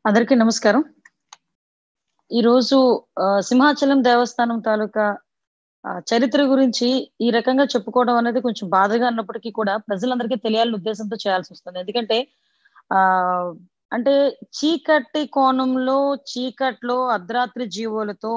అందరికీ నమస్కారం ఈరోజు ఆ, సింహాచలం దేవస్థానం తాలూకా ఆ, చరిత్ర గురించి ఈ రకంగా చెప్పుకోవడం అనేది కొంచెం బాధగా ఉన్నప్పటికీ కూడా ప్రజలందరికీ తెలియాలని ఉద్దేశంతో చేయాల్సి వస్తుంది ఎందుకంటే ఆ అంటే చీకటి కోణంలో చీకట్లో అర్ధరాత్రి జీవోలతో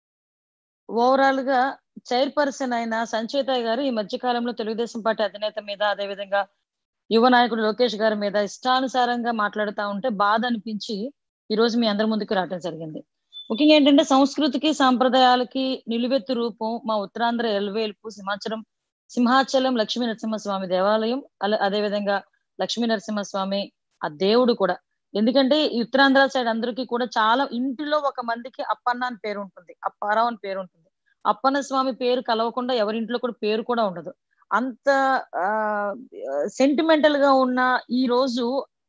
ఓవరాల్ గా చైర్పర్సన్ అయిన సంచేతయ్య గారు ఈ మధ్య కాలంలో తెలుగుదేశం పార్టీ అధినేత మీద అదేవిధంగా యువ నాయకుడు లోకేష్ గారి మీద ఇష్టానుసారంగా మాట్లాడుతూ ఉంటే బాధ అనిపించి ఈ రోజు మీ అందరి ముందుకు రావడం జరిగింది ముఖ్యంగా ఏంటంటే సంస్కృతికి సాంప్రదాయాలకి నిలువెత్తు రూపం మా ఉత్తరాంధ్ర ఎల్వేల్పు సింహాచలం సింహాచలం లక్ష్మీ నరసింహస్వామి దేవాలయం అలా అదేవిధంగా లక్ష్మీ నరసింహస్వామి ఆ దేవుడు కూడా ఎందుకంటే ఈ ఉత్తరాంధ్ర సైడ్ అందరికీ కూడా చాలా ఇంటిలో ఒక మందికి అప్పన్న అని పేరు ఉంటుంది అప్పారావు అని పేరు ఉంటుంది అప్పన్న స్వామి పేరు కలవకుండా ఎవరింట్లో కూడా పేరు కూడా ఉండదు అంత సెంటిమెంటల్ గా ఉన్న ఈ రోజు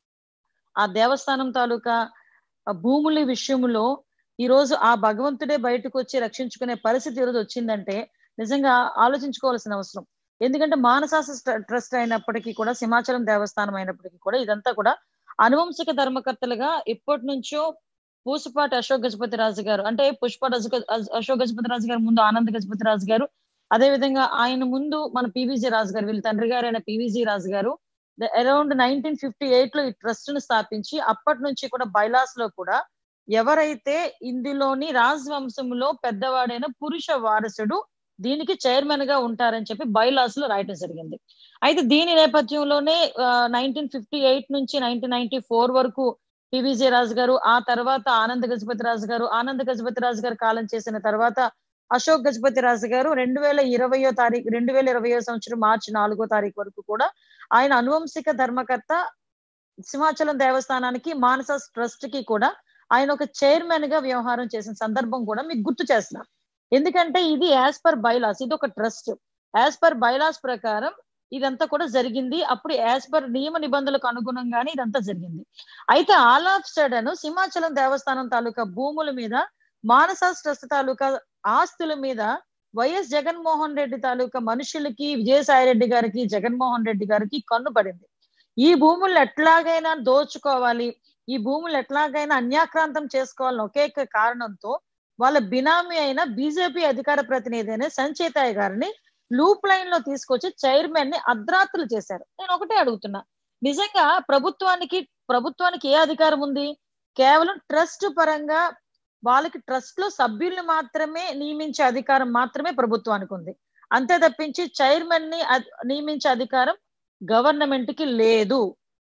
ఆ దేవస్థానం తాలూకా ఆ భూముల విషయంలో ఈ రోజు ఆ భగవంతుడే బయటకు వచ్చి రక్షించుకునే పరిస్థితి ఈరోజు వచ్చిందంటే నిజంగా ఆలోచించుకోవాల్సిన అవసరం ఎందుకంటే మానసాస ట్రస్ట్ అయినప్పటికీ కూడా సింహాచలం దేవస్థానం అయినప్పటికీ కూడా ఇదంతా కూడా అనువంశిక ధర్మకర్తలుగా ఎప్పటి నుంచో పూసపాటి అశోక్ గజపతి రాజు గారు అంటే పుష్పాటి అశోక్ గజపతి రాజు గారు ముందు ఆనంద్ గజపతి రాజు గారు అదే విధంగా ఆయన ముందు మన పివిజి రాజు గారు వీళ్ళ తండ్రి గారు అయిన పివిజి రాజు గారు అరౌండ్ నైన్టీన్ ఫిఫ్టీ ఎయిట్ లో ఈ ట్రస్ట్ ను స్థాపించి అప్పటి నుంచి కూడా బైలాస్ లో కూడా ఎవరైతే ఇందులోని రాజవంశంలో పెద్దవాడైన పురుష వారసుడు దీనికి చైర్మన్ గా ఉంటారని చెప్పి బైలాస్ లో రాయటం జరిగింది అయితే దీని నేపథ్యంలోనే నైన్టీన్ ఫిఫ్టీ ఎయిట్ నుంచి నైన్టీన్ నైన్టీ ఫోర్ వరకు పివిజే రాజు గారు ఆ తర్వాత ఆనంద్ గజపతి రాజు గారు ఆనంద్ గజపతి రాజు గారు కాలం చేసిన తర్వాత అశోక్ గజపతి రాజు గారు రెండు వేల ఇరవయో తారీఖు రెండు వేల ఇరవయో సంవత్సరం మార్చి నాలుగో తారీఖు వరకు కూడా ఆయన అనువంశిక ధర్మకర్త సింహాచలం దేవస్థానానికి మానస ట్రస్ట్ కి కూడా ఆయన ఒక చైర్మన్ గా వ్యవహారం చేసిన సందర్భం కూడా మీకు గుర్తు చేస్తున్నా ఎందుకంటే ఇది యాజ్ పర్ బైలాస్ ఇది ఒక ట్రస్ట్ యాజ్ పర్ బైలాస్ ప్రకారం ఇదంతా కూడా జరిగింది అప్పుడు యాజ్ పర్ నియమ నిబంధనలకు అనుగుణంగానే ఇదంతా జరిగింది అయితే ఆల్ ఆఫ్ సడన్ సింహాచలం దేవస్థానం తాలూకా భూముల మీద మానస ట్రస్ట్ తాలూకా ఆస్తుల మీద వైఎస్ జగన్మోహన్ రెడ్డి తాలూకా మనుషులకి విజయసాయి రెడ్డి గారికి జగన్మోహన్ రెడ్డి గారికి కన్ను పడింది ఈ భూములను ఎట్లాగైనా దోచుకోవాలి ఈ భూములు ఎట్లాగైనా అన్యాక్రాంతం చేసుకోవాలని ఒకే కారణంతో వాళ్ళ బినామీ అయిన బీజేపీ అధికార ప్రతినిధి అయిన సంచేతయ్య గారిని లూప్ లైన్ లో తీసుకొచ్చి చైర్మన్ ని అర్ధరాత్రులు చేశారు నేను ఒకటే అడుగుతున్నా నిజంగా ప్రభుత్వానికి ప్రభుత్వానికి ఏ అధికారం ఉంది కేవలం ట్రస్ట్ పరంగా వాళ్ళకి ట్రస్ట్ లో సభ్యుల్ని మాత్రమే నియమించే అధికారం మాత్రమే ప్రభుత్వానికి ఉంది అంతే తప్పించి చైర్మన్ ని నియమించే అధికారం గవర్నమెంట్ కి లేదు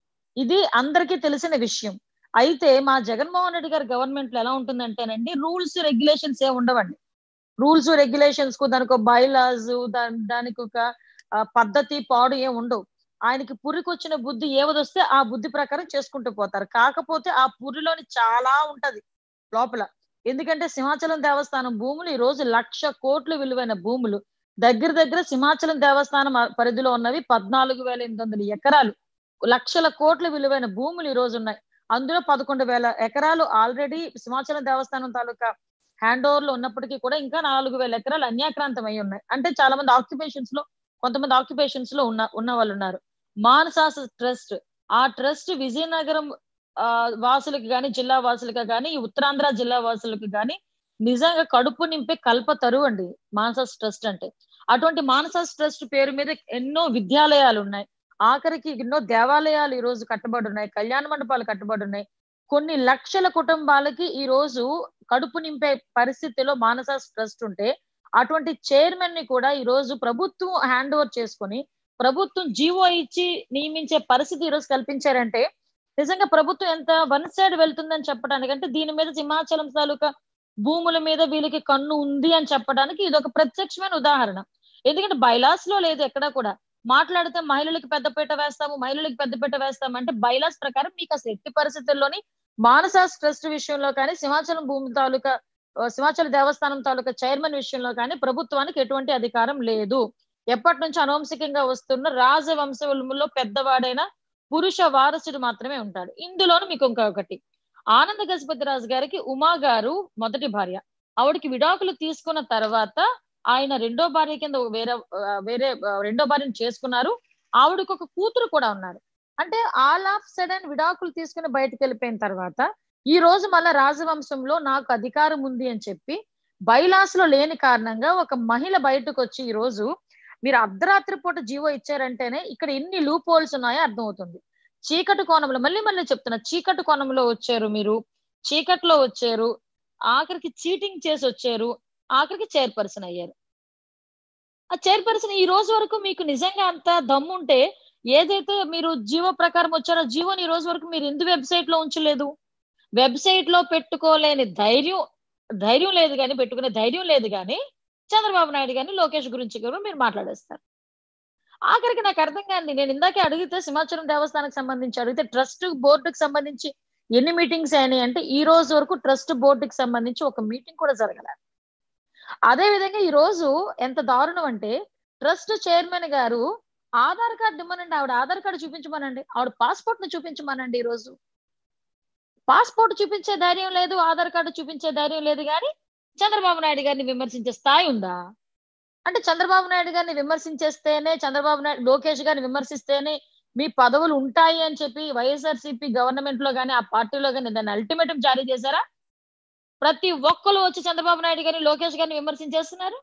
ఇది అందరికీ తెలిసిన విషయం అయితే మా జగన్మోహన్ రెడ్డి గారి గవర్నమెంట్ లో ఎలా ఉంటుందంటేనండి రూల్స్ రెగ్యులేషన్స్ ఏ ఉండవండి రూల్స్ రెగ్యులేషన్స్ కు దానికి ఒక బైలాస్ దానికి ఒక పద్ధతి పాడు ఏం ఉండవు ఆయనకి పురికొచ్చిన బుద్ధి ఏవదొస్తే ఆ బుద్ధి ప్రకారం చేసుకుంటూ పోతారు కాకపోతే ఆ పురిలోని చాలా ఉంటది లోపల ఎందుకంటే సింహాచలం దేవస్థానం భూములు ఈ రోజు లక్ష కోట్లు విలువైన భూములు దగ్గర దగ్గర సింహాచలం దేవస్థానం పరిధిలో ఉన్నవి పద్నాలుగు వేల ఎనిమిది వందల ఎకరాలు లక్షల కోట్ల విలువైన భూములు ఈ రోజు ఉన్నాయి అందులో పదకొండు వేల ఎకరాలు ఆల్రెడీ సింహాచలం దేవస్థానం తాలూకా హ్యాండ్ ఓవర్ లో ఉన్నప్పటికీ కూడా ఇంకా నాలుగు వేల ఎకరాలు అన్యాక్రాంతం అయి ఉన్నాయి అంటే చాలా మంది ఆక్యుపేషన్స్ లో కొంతమంది ఆక్యుపేషన్స్ లో ఉన్న ఉన్న వాళ్ళు ఉన్నారు మానసాస ట్రస్ట్ ఆ ట్రస్ట్ విజయనగరం వాసులకి గాని జిల్లా వాసులకి గాని ఈ ఉత్తరాంధ్ర జిల్లా వాసులకి గాని నిజంగా కడుపు నింపే కల్ప తరువు అండి మానసాస్ ట్రస్ట్ అంటే అటువంటి మానసాస్ ట్రస్ట్ పేరు మీద ఎన్నో విద్యాలయాలు ఉన్నాయి ఆఖరికి ఎన్నో దేవాలయాలు ఈ రోజు కట్టబడి ఉన్నాయి కళ్యాణ మండపాలు కట్టబడి ఉన్నాయి కొన్ని లక్షల కుటుంబాలకి ఈ రోజు కడుపు నింపే పరిస్థితిలో మానసాస్ ట్రస్ట్ ఉంటే అటువంటి చైర్మన్ ని కూడా ఈ రోజు ప్రభుత్వం హ్యాండ్ ఓవర్ చేసుకొని ప్రభుత్వం జీవో ఇచ్చి నియమించే పరిస్థితి ఈ రోజు కల్పించారంటే నిజంగా ప్రభుత్వం ఎంత వన్ సైడ్ వెళ్తుందని చెప్పడానికి అంటే దీని మీద సింహాచలం తాలూకా భూముల మీద వీళ్ళకి కన్ను ఉంది అని చెప్పడానికి ఇది ఒక ప్రత్యక్షమైన ఉదాహరణ ఎందుకంటే బైలాస్ లో లేదు ఎక్కడ కూడా మాట్లాడితే మహిళలకు పెద్దపీట వేస్తాము మహిళలకు పెద్దపీట వేస్తాము అంటే బైలాస్ ప్రకారం మీకు అసలు ఎట్టి పరిస్థితుల్లోని మానసాస్ ట్రస్ట్ విషయంలో కానీ సింహాచలం భూమి తాలూకా సింహాచల దేవస్థానం తాలూకా చైర్మన్ విషయంలో కానీ ప్రభుత్వానికి ఎటువంటి అధికారం లేదు ఎప్పటి నుంచి అనువంశికంగా వస్తున్న రాజవంశంలో పెద్దవాడైన పురుష వారసుడు మాత్రమే ఉంటాడు ఇందులోను మీకు ఇంకొకటి ఆనంద గజపతి రాజు గారికి ఉమా గారు మొదటి భార్య ఆవిడకి విడాకులు తీసుకున్న తర్వాత ఆయన రెండో భార్య కింద వేరే వేరే రెండో భార్యను చేసుకున్నారు ఆవిడకి ఒక కూతురు కూడా ఉన్నారు అంటే ఆల్ ఆఫ్ సడన్ విడాకులు తీసుకుని బయటకు వెళ్ళిపోయిన తర్వాత ఈ రోజు మళ్ళా రాజవంశంలో నాకు అధికారం ఉంది అని చెప్పి బైలాస్ లో లేని కారణంగా ఒక మహిళ బయటకు వచ్చి ఈ రోజు మీరు అర్ధరాత్రి పూట జీవో ఇచ్చారంటేనే ఇక్కడ ఎన్ని లూప్ హోల్స్ ఉన్నాయో అర్థమవుతుంది చీకటి కోణంలో మళ్ళీ మళ్ళీ చెప్తున్నా చీకటి కోణంలో వచ్చారు మీరు చీకట్లో వచ్చారు ఆఖరికి చీటింగ్ చేసి వచ్చారు ఆఖరికి చైర్పర్సన్ అయ్యారు ఆ చైర్పర్సన్ ఈ రోజు వరకు మీకు నిజంగా అంత దమ్ముంటే ఏదైతే మీరు జీవో ప్రకారం వచ్చారో జీవోని ఈ రోజు వరకు మీరు ఎందుకు వెబ్సైట్ లో ఉంచలేదు వెబ్సైట్ లో పెట్టుకోలేని ధైర్యం ధైర్యం లేదు కానీ పెట్టుకునే ధైర్యం లేదు కానీ చంద్రబాబు నాయుడు గారిని లోకేష్ గురించి కూడా మీరు మాట్లాడేస్తారు ఆఖరికి నాకు అర్థం కాండి నేను ఇందాకే అడిగితే సింహాచలం దేవస్థానానికి సంబంధించి అడిగితే ట్రస్ట్ బోర్డుకి సంబంధించి ఎన్ని మీటింగ్స్ అయినాయి అంటే ఈ రోజు వరకు ట్రస్ట్ బోర్డుకి సంబంధించి ఒక మీటింగ్ కూడా జరగలేదు అదే విధంగా ఈ రోజు ఎంత దారుణం అంటే ట్రస్ట్ చైర్మన్ గారు ఆధార్ కార్డు ఇవ్వనండి ఆవిడ ఆధార్ కార్డు చూపించమనండి ఆవిడ పాస్పోర్ట్ ను చూపించమనండి ఈ రోజు పాస్పోర్ట్ చూపించే ధైర్యం లేదు ఆధార్ కార్డు చూపించే ధైర్యం లేదు కానీ చంద్రబాబు నాయుడు గారిని విమర్శించే స్థాయి ఉందా అంటే చంద్రబాబు నాయుడు గారిని విమర్శించేస్తేనే చంద్రబాబు నాయుడు లోకేష్ గారిని విమర్శిస్తేనే మీ పదవులు ఉంటాయి అని చెప్పి వైఎస్ఆర్సీపీ గవర్నమెంట్ లో కానీ ఆ పార్టీలో కానీ దాన్ని అల్టిమేటం జారీ చేశారా ప్రతి ఒక్కరు వచ్చి చంద్రబాబు నాయుడు గారిని లోకేష్ గారిని విమర్శించేస్తున్నారు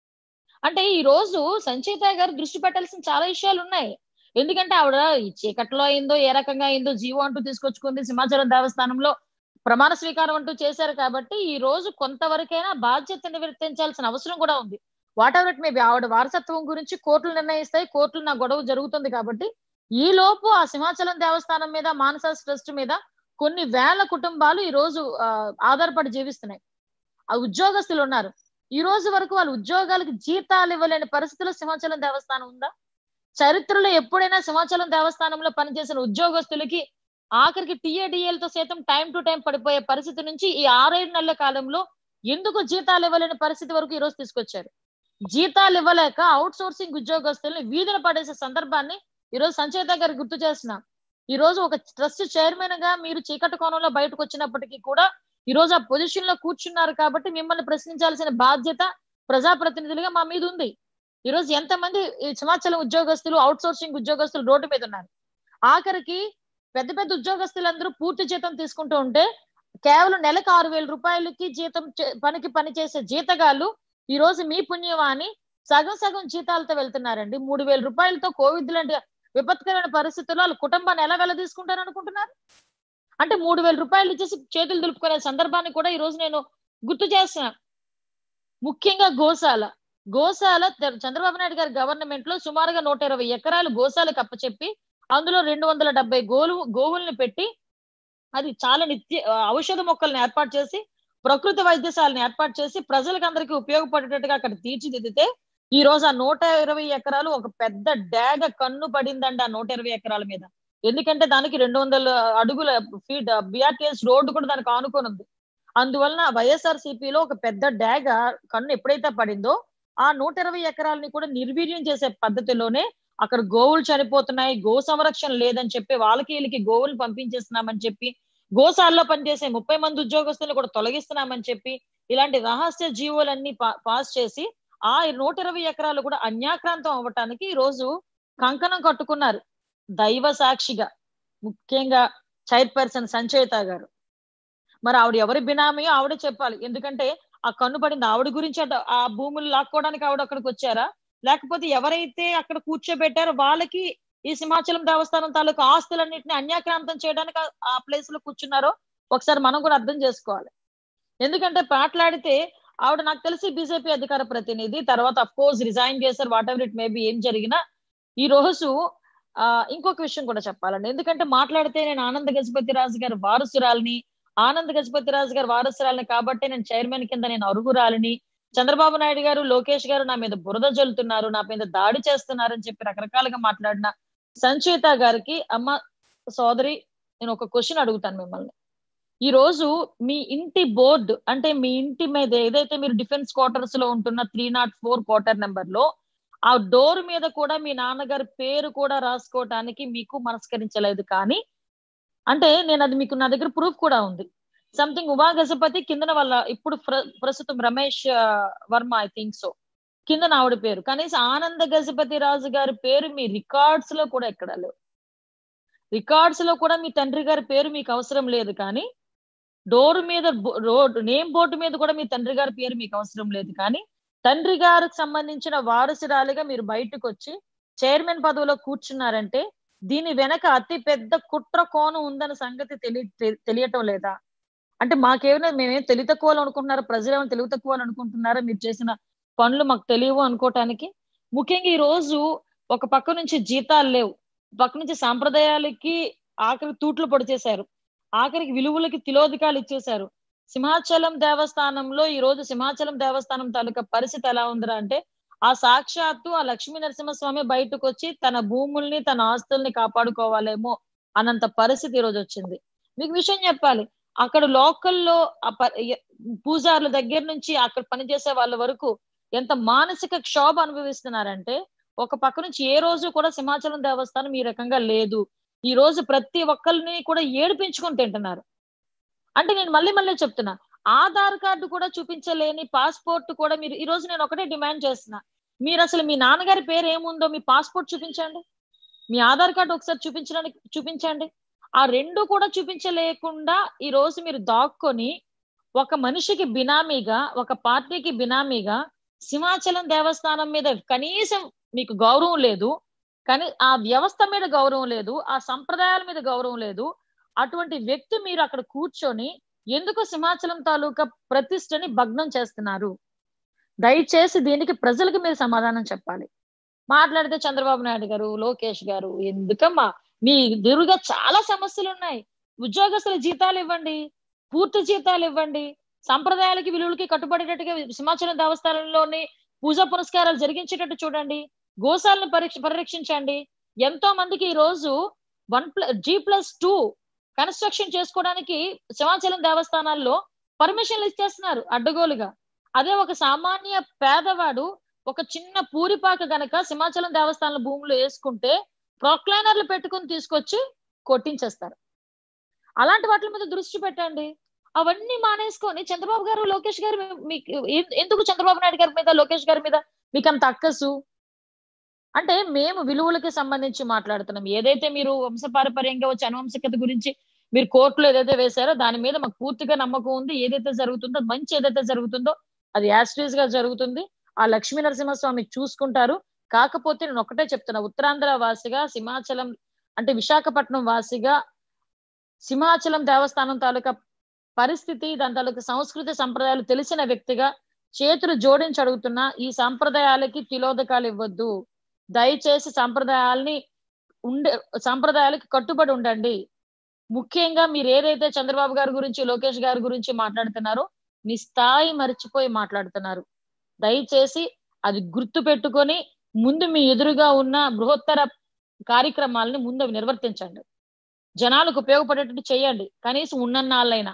అంటే ఈ రోజు సంచేత గారు దృష్టి పెట్టాల్సిన చాలా విషయాలు ఉన్నాయి ఎందుకంటే ఆవిడ ఈ చీకట్లో అయిందో ఏ రకంగా అయిందో జీవో అంటూ తీసుకొచ్చుకుంది సింహాచలం దేవస్థానంలో ప్రమాణ స్వీకారం అంటూ చేశారు కాబట్టి ఈ రోజు కొంతవరకైనా బాధ్యత నివర్తించాల్సిన అవసరం కూడా ఉంది వాట్ ఎవర్ ఇట్ మేబీ ఆవిడ వారసత్వం గురించి కోర్టులు నిర్ణయిస్తాయి కోర్టులు నా గొడవ జరుగుతుంది కాబట్టి ఈ లోపు ఆ సింహాచలం దేవస్థానం మీద మానస ట్రస్ట్ మీద కొన్ని వేల కుటుంబాలు ఈ రోజు ఆధారపడి జీవిస్తున్నాయి ఆ ఉద్యోగస్తులు ఉన్నారు ఈ రోజు వరకు వాళ్ళ ఉద్యోగాలకు జీతాలు ఇవ్వలేని పరిస్థితిలో సింహాచలం దేవస్థానం ఉందా చరిత్రలో ఎప్పుడైనా సింహాచలం దేవస్థానంలో పనిచేసిన ఉద్యోగస్తులకి ఆఖరికి టీఏడిఏలతో సైతం టైం టు టైం పడిపోయే పరిస్థితి నుంచి ఈ ఆరేడు నెలల కాలంలో ఎందుకు జీతాలు ఇవ్వలేని పరిస్థితి వరకు ఈ రోజు తీసుకొచ్చారు జీతాలు ఇవ్వలేక అవుట్ సోర్సింగ్ ఉద్యోగస్తుల్ని వీధిన పడేసే సందర్భాన్ని ఈ రోజు సంచేత గారు గుర్తు చేస్తున్నాం ఈ రోజు ఒక ట్రస్ట్ చైర్మన్ గా మీరు చీకటి కోణంలో బయటకు వచ్చినప్పటికీ కూడా ఈ రోజు ఆ పొజిషన్ లో కూర్చున్నారు కాబట్టి మిమ్మల్ని ప్రశ్నించాల్సిన బాధ్యత ప్రజాప్రతినిధులుగా మా మీద ఉంది ఈ రోజు ఎంతమంది హిమాచలం ఉద్యోగస్తులు అవుట్ సోర్సింగ్ ఉద్యోగస్తులు రోడ్డు మీద ఉన్నారు ఆఖరికి పెద్ద పెద్ద ఉద్యోగస్తులందరూ పూర్తి జీతం తీసుకుంటూ ఉంటే కేవలం నెలకు ఆరు వేల రూపాయలకి జీతం పనికి పని చేసే జీతగాళ్ళు ఈ రోజు మీ పుణ్యమాని సగం సగం జీతాలతో వెళ్తున్నారండి మూడు వేల రూపాయలతో కోవిడ్ లాంటి విపత్కరమైన పరిస్థితుల్లో వాళ్ళ కుటుంబాన్ని ఎలా వెళ్ళ తీసుకుంటారు అనుకుంటున్నారు అంటే మూడు వేల రూపాయలు ఇచ్చేసి చేతులు దులుపుకునే సందర్భాన్ని కూడా ఈ రోజు నేను గుర్తు చేస్తున్నా ముఖ్యంగా గోశాల గోశాల చంద్రబాబు నాయుడు గారి గవర్నమెంట్ లో సుమారుగా నూట ఇరవై ఎకరాలు గోశాలకు అప్పచెప్పి అందులో రెండు వందల డెబ్బై గోలు గోవుల్ని పెట్టి అది చాలా నిత్య ఔషధ మొక్కల్ని ఏర్పాటు చేసి ప్రకృతి వైద్యశాలను ఏర్పాటు చేసి ప్రజలకు అందరికీ ఉపయోగపడేటట్టుగా అక్కడ తీర్చిదిద్దితే ఈ రోజు ఆ నూట ఇరవై ఎకరాలు ఒక పెద్ద డాగ కన్ను పడిందండి ఆ నూట ఇరవై ఎకరాల మీద ఎందుకంటే దానికి రెండు వందల అడుగుల ఫీట్ బిఆర్టీఎస్ రోడ్డు కూడా దానికి ఆనుకొని ఉంది అందువలన వైఎస్ఆర్ సిపిలో ఒక పెద్ద డాగ కన్ను ఎప్పుడైతే పడిందో ఆ నూట ఇరవై ఎకరాలని కూడా నిర్వీర్యం చేసే పద్ధతిలోనే అక్కడ గోవులు చనిపోతున్నాయి గో సంరక్షణ లేదని చెప్పి వాళ్ళకి వీళ్ళకి గోవులు పంపించేస్తున్నామని చెప్పి గోశాలలో పనిచేసే ముప్పై మంది ఉద్యోగస్తులను కూడా తొలగిస్తున్నామని చెప్పి ఇలాంటి రహస్య జీవోలన్నీ పాస్ చేసి ఆ నూట ఇరవై ఎకరాలు కూడా అన్యాక్రాంతం అవ్వటానికి ఈ రోజు కంకణం కట్టుకున్నారు దైవ సాక్షిగా ముఖ్యంగా చైర్పర్సన్ సంచయిత గారు మరి ఆవిడ ఎవరి బినామీయో ఆవిడే చెప్పాలి ఎందుకంటే ఆ కన్ను పడింది ఆవిడ గురించి ఆ భూములు లాక్కోవడానికి ఆవిడ అక్కడికి వచ్చారా లేకపోతే ఎవరైతే అక్కడ కూర్చోబెట్టారో వాళ్ళకి ఈ సింహాచలం దేవస్థానం తాలూకు ఆస్తులన్నింటినీ అన్యాక్రాంతం చేయడానికి ఆ ప్లేస్ లో కూర్చున్నారో ఒకసారి మనం కూడా అర్థం చేసుకోవాలి ఎందుకంటే పాటలాడితే ఆవిడ నాకు తెలిసి బీజేపీ అధికార ప్రతినిధి తర్వాత అఫ్ కోర్స్ రిజైన్ చేశారు వాట్ ఎవర్ ఇట్ మేబీ ఏం జరిగినా ఈ రోజు ఆ ఇంకొక విషయం కూడా చెప్పాలండి ఎందుకంటే మాట్లాడితే నేను ఆనంద గజపతి రాజు గారి వారసురాలని ఆనంద్ గజపతి రాజు గారు వారసురాలని కాబట్టి నేను చైర్మన్ కింద నేను అరుగురాలని చంద్రబాబు నాయుడు గారు లోకేష్ గారు నా మీద బురద జల్లుతున్నారు నా మీద దాడి చేస్తున్నారు అని చెప్పి రకరకాలుగా మాట్లాడిన సంచేత గారికి అమ్మ సోదరి నేను ఒక క్వశ్చన్ అడుగుతాను మిమ్మల్ని ఈ రోజు మీ ఇంటి బోర్డు అంటే మీ ఇంటి మీద ఏదైతే మీరు డిఫెన్స్ క్వార్టర్స్ లో ఉంటున్న three nought four quarter number లో ఆ డోర్ మీద కూడా మీ నాన్నగారి పేరు కూడా రాసుకోవటానికి మీకు మనస్కరించలేదు కానీ అంటే నేను అది మీకు నా దగ్గర ప్రూఫ్ కూడా ఉంది సంథింగ్ ఉమా గజపతి కిందన వాళ్ళ ఇప్పుడు ప్రస్తుతం Ramesh Varma I think so కింద ఆవిడ పేరు కనీసం ఆనంద గజపతి రాజు గారి పేరు మీ రికార్డ్స్ లో కూడా ఎక్కడ లేవు రికార్డ్స్ లో కూడా మీ తండ్రి గారి పేరు మీకు అవసరం లేదు కానీ డోర్ మీద రోడ్ నేమ్ బోర్డు మీద కూడా మీ తండ్రి గారి పేరు మీకు అవసరం లేదు కానీ తండ్రి గారికి సంబంధించిన వారసురాలిగా మీరు బయటకు వచ్చి చైర్మన్ పదవిలో కూర్చున్నారంటే దీని వెనక అతి పెద్ద కుట్ర కోణం ఉందన్న సంగతి తెలియ తె- తెలియటం లేదా అంటే మాకేమైనా మేమేం తెలివి తక్కువ అనుకుంటున్నారా ప్రజలు ఏమైనా తెలివి తక్కువ అనుకుంటున్నారా మీరు చేసిన పనులు మాకు తెలియవు అనుకోవటానికి ముఖ్యంగా ఈ రోజు ఒక పక్క నుంచి జీతాలు లేవు పక్క నుంచి సాంప్రదాయాలకి ఆఖరి తూట్లు పొడి చేశారు ఆఖరికి విలువలకి తిలోదకాలు ఇచ్చేశారు సింహాచలం దేవస్థానంలో ఈ రోజు సింహాచలం దేవస్థానం తాలూకా పరిస్థితి ఎలా ఉందిరా అంటే ఆ సాక్షాత్తు ఆ లక్ష్మీ నరసింహస్వామి బయటకు వచ్చి తన భూముల్ని తన ఆస్తుల్ని కాపాడుకోవాలేమో అన్నంత పరిస్థితి ఈ రోజు వచ్చింది మీకు విషయం చెప్పాలి అక్కడ లోకల్లో ఆ ప- ఎ- పూజారుల దగ్గర నుంచి అక్కడ పనిచేసే వాళ్ళ వరకు ఎంత మానసిక క్షోభ అనుభవిస్తున్నారంటే ఒక పక్క నుంచి ఏ రోజు కూడా సింహాచలం దేవస్థానం ఈ రకంగా లేదు ఈ రోజు ప్రతి ఒక్కరిని కూడా ఏడిపించుకొని తింటున్నారు అంటే నేను మళ్ళీ మళ్ళీ చెప్తున్నా ఆధార్ కార్డు కూడా చూపించలేని పాస్పోర్ట్ కూడా మీరు ఈ రోజు నేను ఒకటే డిమాండ్ చేస్తున్నా మీరు అసలు మీ నాన్నగారి పేరు ఏముందో మీ పాస్పోర్ట్ చూపించండి మీ ఆధార్ కార్డు ఒకసారి చూపించడానికి చూపించండి ఆ రెండు కూడా చూపించలేకుండా ఈ రోజు మీరు దాక్కొని ఒక మనిషికి బినామీగా ఒక పార్టీకి బినామీగా సింహాచలం దేవస్థానం మీద కనీసం మీకు గౌరవం లేదు కానీ ఆ వ్యవస్థ మీద గౌరవం లేదు ఆ సంప్రదాయాల మీద గౌరవం లేదు అటువంటి వ్యక్తి మీరు అక్కడ కూర్చొని ఎందుకు సింహాచలం తాలూకా ప్రతిష్టని భగ్నం చేస్తున్నారు దయచేసి దీనికి ప్రజలకు మీరు సమాధానం చెప్పాలి మాట్లాడితే చంద్రబాబు నాయుడు గారు లోకేష్ గారు ఎందుకమ్మా మీ ఎదురుగా చాలా సమస్యలు ఉన్నాయి ఉద్యోగస్తుల జీతాలు ఇవ్వండి పూర్తి జీతాలు ఇవ్వండి సంప్రదాయాలకి విలువలకి కట్టుబడేటట్టుగా సింహాచలం దేవస్థానంలోని పూజా పునస్కారాలు జరిగించేటట్టు చూడండి గోశాలను పరీక్ష పరిరక్షించండి ఎంతో మందికి ఈ రోజు one plus G plus two construction చేసుకోవడానికి సింహాచలం దేవస్థానాల్లో పర్మిషన్లు ఇచ్చేస్తున్నారు అడ్డగోలుగా అదే ఒక సామాన్య పేదవాడు ఒక చిన్న పూరిపాక గనక సింహాచలం దేవస్థానం భూములు వేసుకుంటే ప్రొక్లైనర్లు పెట్టుకుని తీసుకొచ్చి కొట్టించేస్తారు అలాంటి వాటి మీద దృష్టి పెట్టండి అవన్నీ మానేసుకొని చంద్రబాబు గారు లోకేష్ గారు మీ- మీకు ఎన్- ఎందుకు చంద్రబాబు నాయుడు గారి మీద లోకేష్ గారి మీద మీకు అంత అక్కసు అంటే మేము విలువలకి సంబంధించి మాట్లాడుతున్నాం ఏదైతే మీరు వంశపారపర్యంగా వచ్చే అనువంశికత గురించి మీరు కోర్టులో ఏదైతే వేశారో దాని మీద మాకు పూర్తిగా నమ్మకం ఉంది ఏదైతే జరుగుతుందో మంచి ఏదైతే జరుగుతుందో అది యాస్ట్రీస్ గా జరుగుతుంది ఆ లక్ష్మీ నరసింహస్వామి చూసుకుంటారు కాకపోతే నేను ఒకటే చెప్తున్నా ఉత్తరాంధ్ర వాసిగా సింహాచలం అంటే విశాఖపట్నం వాసిగా సింహాచలం దేవస్థానం తాలూకా పరిస్థితి దాని తాలూకా సంస్కృతి సంప్రదాయాలు తెలిసిన వ్యక్తిగా చేతులు జోడించి అడుగుతున్నా ఈ సంప్రదాయాలకి తిలోదకాలు ఇవ్వద్దు దయచేసి సంప్రదాయాల్ని ఉండే సంప్రదాయాలకి కట్టుబడి ఉండండి ముఖ్యంగా మీరు ఏదైతే చంద్రబాబు గారి గురించి లోకేష్ గారి గురించి మాట్లాడుతున్నారో మీ స్థాయి మర్చిపోయి మాట్లాడుతున్నారు దయచేసి అది గుర్తు పెట్టుకొని ముందు మీ ఎదురుగా ఉన్న బృహత్తర కార్యక్రమాలని ముందు అవి నిర్వర్తించండి జనాలకు ఉపయోగపడేటట్టు చేయండి కనీసం ఉన్నన్నాళ్ళైనా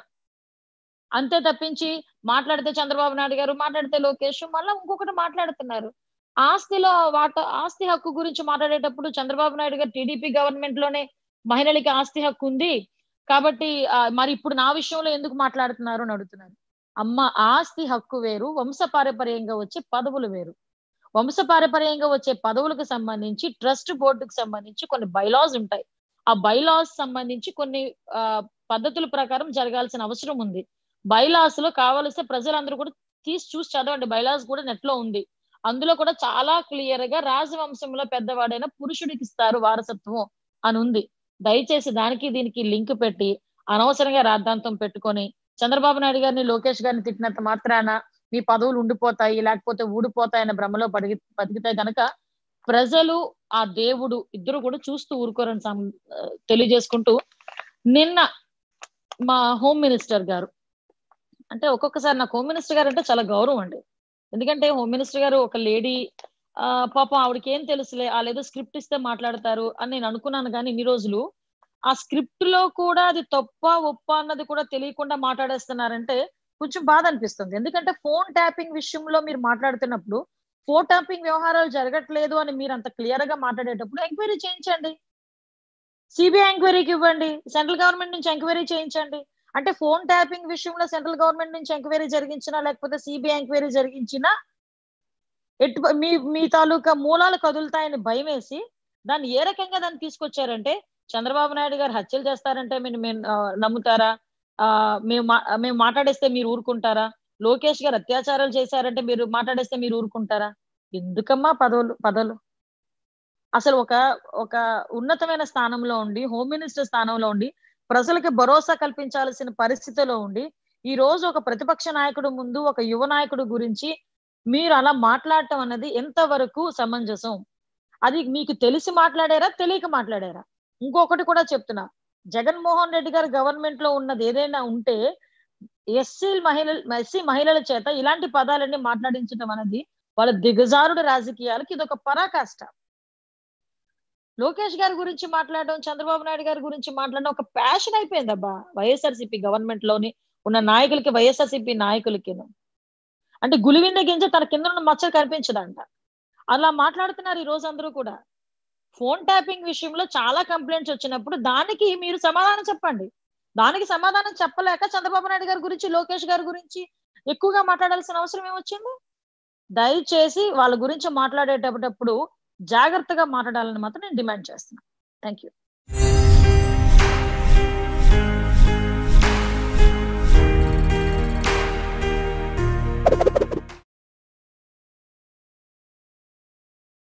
అంతే తప్పించి మాట్లాడితే చంద్రబాబు నాయుడు గారు మాట్లాడితే లోకేష్ మళ్ళీ ఇంకొకటి మాట్లాడుతున్నారు ఆస్తిలో వాట ఆస్తి హక్కు గురించి మాట్లాడేటప్పుడు చంద్రబాబు నాయుడు గారు టీడీపీ గవర్నమెంట్ లోనే మహిళలకి ఆస్తి హక్కు ఉంది కాబట్టి ఆ, మరి ఇప్పుడు నా విషయంలో ఎందుకు మాట్లాడుతున్నారు అని అడుగుతున్నారు అమ్మ ఆస్తి హక్కు వేరు వంశపారపర్యంగా వచ్చే పదవులు వేరు వంశపారపర్యంగా వచ్చే పదవులకు సంబంధించి ట్రస్ట్ బోర్డుకు సంబంధించి కొన్ని బైలాస్ ఉంటాయి ఆ బైలాస్ సంబంధించి కొన్ని ఆ, పద్ధతుల ప్రకారం జరగాల్సిన అవసరం ఉంది బైలాస్ లో కావలిస్తే ప్రజలందరూ కూడా తీసి చూసి చదవండి బైలాస్ కూడా నెట్ లో ఉంది అందులో కూడా చాలా క్లియర్ గా రాజవంశంలో పెద్దవాడైన పురుషుడికి ఇస్తారు వారసత్వం అని ఉంది దయచేసి దానికి దీనికి లింక్ పెట్టి అనవసరంగా రాద్ధాంతం పెట్టుకొని చంద్రబాబు నాయుడు గారిని లోకేష్ గారిని తిట్టినంత మాత్రాన మీ పదవులు ఉండిపోతాయి లేకపోతే ఊడిపోతాయన్న భ్రమలో బతికి బతికితే గనక ప్రజలు ఆ దేవుడు ఇద్దరు కూడా చూస్తూ ఊరుకోరని సం- ఆ, తెలియజేసుకుంటూ నిన్న మా హోమ్ మినిస్టర్ గారు అంటే ఒక్కొక్కసారి నాకు హోమ్ మినిస్టర్ గారు అంటే చాలా గౌరవం అండి ఎందుకంటే హోమ్ మినిస్టర్ గారు ఒక లేడీ ఆ పాపం ఆవిడకి ఏం తెలుసులే వాళ్ళు ఏదో స్క్రిప్ట్ ఇస్తే మాట్లాడతారు అని నేను అనుకున్నాను కానీ ఇన్ని రోజులు ఆ స్క్రిప్ట్ లో కూడా అది తప్ప ఒప్ప అన్నది కూడా తెలియకుండా మాట్లాడేస్తున్నారంటే కొంచెం బాధ అనిపిస్తుంది ఎందుకంటే ఫోన్ ట్యాపింగ్ విషయంలో మీరు మాట్లాడుతున్నప్పుడు ఫోన్ ట్యాపింగ్ వ్యవహారాలు జరగట్లేదు అని మీరు అంత క్లియర్ గా మాట్లాడేటప్పుడు ఎంక్వైరీ చేయించండి సిబిఐ ఎంక్వైరీకి ఇవ్వండి సెంట్రల్ గవర్నమెంట్ నుంచి ఎంక్వైరీ చేయించండి అంటే ఫోన్ ట్యాపింగ్ విషయంలో సెంట్రల్ గవర్నమెంట్ నుంచి ఎంక్వైరీ జరిగించినా లేకపోతే సిబిఐ ఎంక్వైరీ జరిగించినా ఎటు మీ మీ తాలూకా మూలాలు కదులుతాయని భయం వేసి దాన్ని ఏ రకంగా దాన్ని తీసుకొచ్చారంటే చంద్రబాబు నాయుడు గారు హత్యలు చేస్తారంటే మీరు మీరు ఆ, నమ్ముతారా ఆ మేము మా- మేము మాట్లాడేస్తే మీరు ఊరుకుంటారా లోకేష్ గారు అత్యాచారాలు చేశారంటే మీరు మాట్లాడేస్తే మీరు ఊరుకుంటారా ఎందుకమ్మా పదవులు పదవులు అసలు ఒక ఒక ఉన్నతమైన స్థానంలో ఉండి హోమ్ మినిస్టర్ స్థానంలో ఉండి ప్రజలకి భరోసా కల్పించాల్సిన పరిస్థితిలో ఉండి ఈ రోజు ఒక ప్రతిపక్ష నాయకుడు ముందు ఒక యువ నాయకుడు గురించి మీరు అలా మాట్లాడటం అన్నది ఎంతవరకు సమంజసం అది మీకు తెలిసి మాట్లాడారా తెలియక మాట్లాడారా ఇంకొకటి కూడా చెప్తున్నా జగన్మోహన్ రెడ్డి గారు గవర్నమెంట్ లో ఉన్నది ఏదైనా ఉంటే ఎస్సీ మహిళ ఎస్సీ మహిళల చేత ఇలాంటి పదాలన్నీ మాట్లాడించడం అనేది వాళ్ళ దిగజారుడు రాజకీయాలకి ఇది ఒక పరాకాష్ట లోకేష్ గారి గురించి మాట్లాడడం చంద్రబాబు నాయుడు గారి గురించి మాట్లాడడం ఒక ప్యాషన్ అయిపోయింది అబ్బా వైఎస్ఆర్సీపీ గవర్నమెంట్ లోని ఉన్న నాయకులకి వైఎస్ఆర్సీపీ నాయకులకి అంటే గులివింద గింజ తన కింద ఉన్న మచ్చ కనిపించదంట అలా మాట్లాడుతున్నారు ఈ రోజు అందరూ కూడా ఫోన్ ట్యాపింగ్ విషయంలో చాలా కంప్లైంట్స్ వచ్చినప్పుడు దానికి మీరు సమాధానం చెప్పండి దానికి సమాధానం చెప్పలేక చంద్రబాబు నాయుడు గారి గురించి లోకేష్ గారి గురించి ఎక్కువగా మాట్లాడాల్సిన అవసరం ఏమొచ్చింది దయచేసి వాళ్ళ గురించి మాట్లాడేటప్పుడు జాగ్రత్తగా మాట్లాడాలని మాత్రం నేను డిమాండ్ చేస్తున్నాను థ్యాంక్ యూ